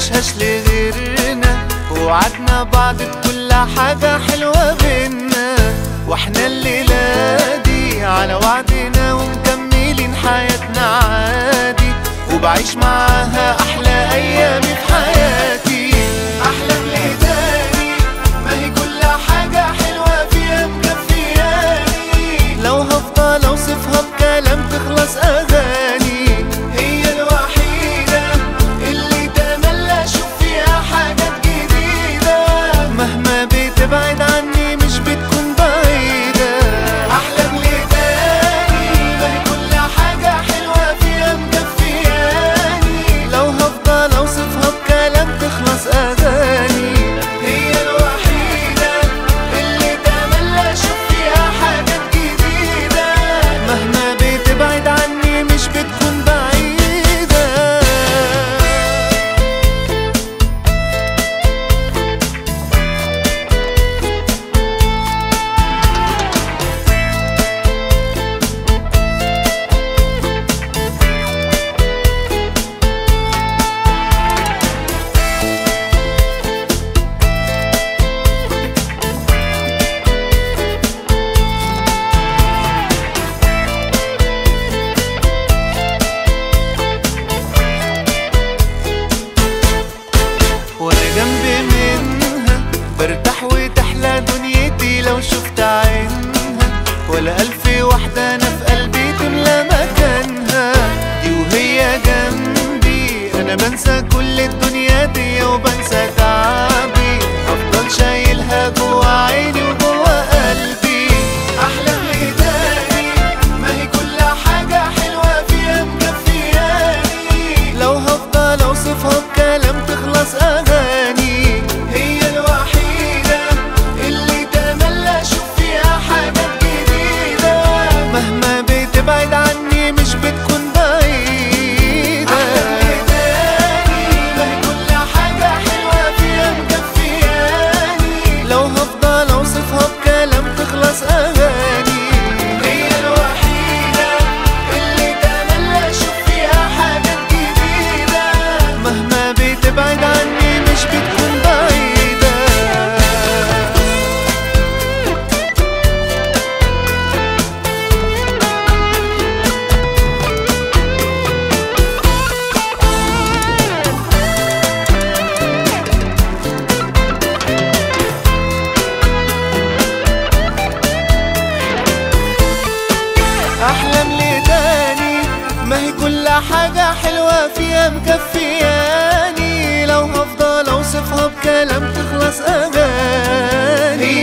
نعيشهاش لغيرنا وعدنا بعض بكل حاجة حلوة بينا واحنا الليلة دي على وعدنا ومكملين حياتنا عادي وبعيش معاها أحلى أيامي في حياتي أحلام ليداني ما هي كل حاجة حلوة فيها مكفياني لو هفضل أوصفها بكلام تخلص أغاني هي الوحيدة اللي تملى أشوف فيها حاجات جديدة مهما بتبعد عني مش بتكون بعيدة أحلام ليداني ما هي كل حاجة حلوة فيها مكفياني لو هفضل أوصفها بكلام تخلص أغاني هي الوحيدة اللي تملى أشوف فيها حاجات جديدة مهما بتبعد عني مش بتكون بعيدة وانا جنبي منها برتاح وتحلى دنيتي لو شفت عينها ولا ألف واحدة أنا في قلبي تملى مكانها دي وهي جنبي أنا بنسى كل الدنيا دي وبنسى تعبي أفضل شايلها جوا عيني وجوا قلبي أحلام ليداني ما هي كل حاجة حلوة فيها مكفياني لو هفضل أوصفها بكلام تخلص أغاني هي الوحيدة اللي تملى أشوف فيها حاجات جديدة مهما بتبعد عني مش بتكون بعيدة ما هي كل حاجة حلوة فيها مكفياني لو هفضل أوصفها بكلام تخلص أغاني هي الوحيدة اللي تملى أشوف فيها حاجات جديدة مهما بتبعد عني مش بتكون بعيدة احلام ليداني ما هي كل حاجة حلوة فيها مكفياني لو هفضل اوصفها بكلام تخلص اغاني